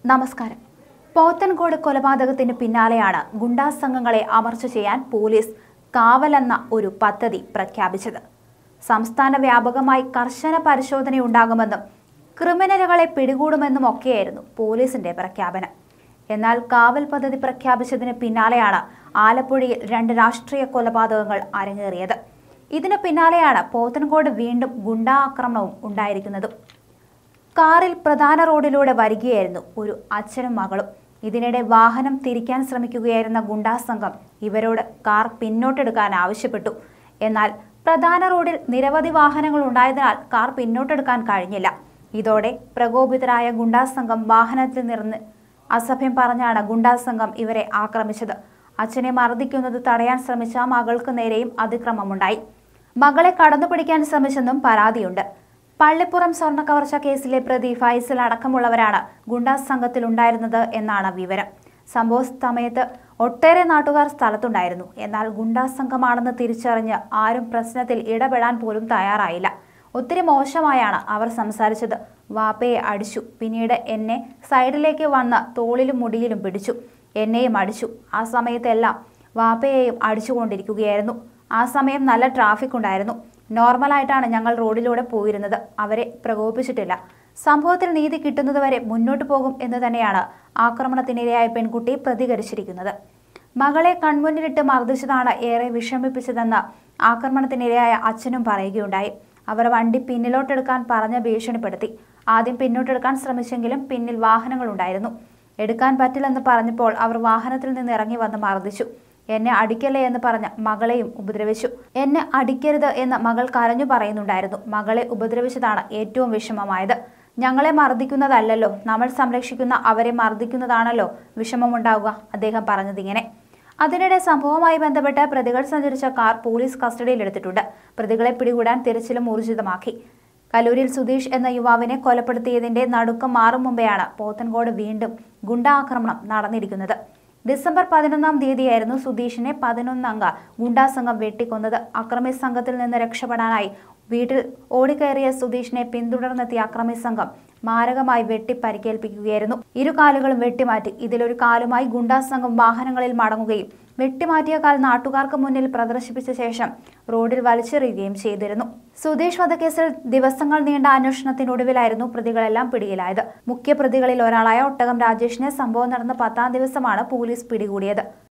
നമസ്കാരം പോത്തൻകോട് കൊലപാതകത്തിന് പിന്നാലെയാണ് ഗുണ്ടാ സംഘങ്ങളെ അമർച്ച ചെയ്യാൻ പോലീസ് കാവലെന്ന ഒരു പദ്ധതി പ്രഖ്യാപിച്ചത് സംസ്ഥാന വ്യാപകമായി കർശന പരിശോധനയുണ്ടാകുമെന്നും ക്രിമിനലുകളെ പിടികൂടുമെന്നും ഒക്കെയായിരുന്നു പോലീസിന്റെ പ്രഖ്യാപനം എന്നാൽ കാവൽ പദ്ധതി പ്രഖ്യാപിച്ചതിന് പിന്നാലെയാണ് ആലപ്പുഴയിൽ രണ്ട് രാഷ്ട്രീയ കൊലപാതകങ്ങൾ അരങ്ങേറിയത് ഇതിന് പിന്നാലെയാണ് പോത്തൻകോട് വീണ്ടും ഗുണ്ടാ ആക്രമണവും ഉണ്ടായിരിക്കുന്നതും കാറിൽ പ്രധാന റോഡിലൂടെ വരികയായിരുന്നു ഒരു അച്ഛനും മകളും ഇതിനിടെ വാഹനം തിരിക്കാൻ ശ്രമിക്കുകയായിരുന്ന ഗുണ്ടാ സംഘം ഇവരോട് കാർ പിന്നോട്ടെടുക്കാൻ ആവശ്യപ്പെട്ടു എന്നാൽ പ്രധാന റോഡിൽ നിരവധി വാഹനങ്ങൾ ഉണ്ടായതിനാൽ കാർ പിന്നോട്ടെടുക്കാൻ കഴിഞ്ഞില്ല ഇതോടെ പ്രകോപിതരായ ഗുണ്ടാ സംഘം വാഹനത്തിൽ നിന്ന് അസഭ്യം പറഞ്ഞാണ് ഗുണ്ടാ സംഘം ഇവരെ ആക്രമിച്ചത് അച്ഛനെ മർദ്ദിക്കുന്നത് തടയാൻ ശ്രമിച്ച മകൾക്ക് നേരെയും അതിക്രമമുണ്ടായി മകളെ കടന്നുപിടിക്കാൻ ശ്രമിച്ചെന്നും പരാതിയുണ്ട് പള്ളിപ്പുറം സ്വർണ്ണ കവർച്ച കേസിലെ പ്രതി ഫൈസൽ അടക്കമുള്ളവരാണ് ഗുണ്ടാ സംഘത്തിലുണ്ടായിരുന്നത് എന്നാണ് വിവരം സംഭവ സമയത്ത് ഒട്ടേറെ നാട്ടുകാർ സ്ഥലത്തുണ്ടായിരുന്നു എന്നാൽ ഗുണ്ടാ സംഘമാണെന്ന് തിരിച്ചറിഞ്ഞ് ആരും പ്രശ്നത്തിൽ ഇടപെടാൻ പോലും തയ്യാറായില്ല ഒത്തിരി മോശമായാണ് അവർ സംസാരിച്ചത് വാപ്പയെ അടിച്ചു പിന്നീട് എന്നെ സൈഡിലേക്ക് വന്ന് തോളിലും മുടിയിലും പിടിച്ചു എന്നെയും അടിച്ചു ആ സമയത്തെല്ലാം വാപ്പയെയും അടിച്ചുകൊണ്ടിരിക്കുകയായിരുന്നു ആ സമയം നല്ല ട്രാഫിക് ഉണ്ടായിരുന്നു നോർമലായിട്ടാണ് ഞങ്ങൾ റോഡിലൂടെ പോയിരുന്നത് അവരെ പ്രകോപിച്ചിട്ടില്ല സംഭവത്തിൽ നീതി കിട്ടുന്നതുവരെ മുന്നോട്ട് പോകും എന്ന് തന്നെയാണ് ആക്രമണത്തിനിരയായ പെൺകുട്ടി പ്രതികരിച്ചിരിക്കുന്നത് മകളെ കൺമുന്നിലിട്ട് മർദ്ദിച്ചതാണ് ഏറെ വിഷമിപ്പിച്ചതെന്ന് ആക്രമണത്തിനിരയായ അച്ഛനും പറയുകയുണ്ടായി അവർ വണ്ടി പിന്നിലോട്ടെടുക്കാൻ പറഞ്ഞ് ഭീഷണിപ്പെടുത്തി ആദ്യം പിന്നോട്ടെടുക്കാൻ ശ്രമിച്ചെങ്കിലും പിന്നിൽ വാഹനങ്ങളുണ്ടായിരുന്നു എടുക്കാൻ പറ്റില്ലെന്ന് പറഞ്ഞപ്പോൾ അവർ വാഹനത്തിൽ നിന്ന് ഇറങ്ങി വന്ന് മർദ്ദിച്ചു എന്നെ അടിക്കല്ലേ എന്ന് പറഞ്ഞ് മകളെയും ഉപദ്രവിച്ചു എന്നെ അടിക്കരുത് എന്ന് മകൾ കരഞ്ഞു പറയുന്നുണ്ടായിരുന്നു മകളെ ഉപദ്രവിച്ചതാണ് ഏറ്റവും വിഷമമായത് ഞങ്ങളെ മർദ്ദിക്കുന്നതല്ലല്ലോ നമ്മൾ സംരക്ഷിക്കുന്ന അവരെ മർദ്ദിക്കുന്നതാണല്ലോ വിഷമമുണ്ടാവുക അദ്ദേഹം പറഞ്ഞതിങ്ങനെ അതിനിടെ സംഭവവുമായി ബന്ധപ്പെട്ട് പ്രതികൾ സഞ്ചരിച്ച കാർ പോലീസ് കസ്റ്റഡിയിലെടുത്തിട്ടുണ്ട് പ്രതികളെ പിടികൂടാൻ തിരച്ചിലും ഊർജിതമാക്കി കലൂരിൽ സുധീഷ് എന്ന യുവാവിനെ കൊലപ്പെടുത്തിയതിന്റെ നടുക്കം മാറും മുമ്പെയാണ് പോത്തൻകോട് വീണ്ടും ഗുണ്ടാക്രമണം നടന്നിരിക്കുന്നത് ഡിസംബർ പതിനൊന്നാം തീയതിയായിരുന്നു സുധീഷിനെ പതിനൊന്നംഗ ഗുണ്ടാ സംഘം വെട്ടിക്കൊന്നത് അക്രമി സംഘത്തിൽ നിന്ന് രക്ഷപ്പെടാനായി വീട്ടിൽ ഓടിക്കയറിയ സുധീഷിനെ പിന്തുടർന്നെത്തിയ അക്രമി സംഘം മാരകമായി വെട്ടി പരിക്കേൽപ്പിക്കുകയായിരുന്നു ഇരു കാലുകളും വെട്ടിമാറ്റി ഇതിലൊരു കാലുമായി ഗുണ്ടാ സംഘം വാഹനങ്ങളിൽ മടങ്ങുകയും വെട്ടിമാറ്റിയ കാൽ നാട്ടുകാർക്ക് മുന്നിൽ പ്രദർശിപ്പിച്ച ശേഷം റോഡിൽ വലിച്ചെറിയുകയും ചെയ്തിരുന്നു സുധീഷ് വധക്കേസിൽ ദിവസങ്ങൾ നീണ്ട അന്വേഷണത്തിനൊടുവിലായിരുന്നു പ്രതികളെല്ലാം പിടിയിലായത് മുഖ്യ പ്രതികളിൽ ഒരാളായ ഒട്ടകം രാജേഷിനെ സംഭവം നടന്ന പത്താം ദിവസമാണ് പോലീസ് പിടികൂടിയത്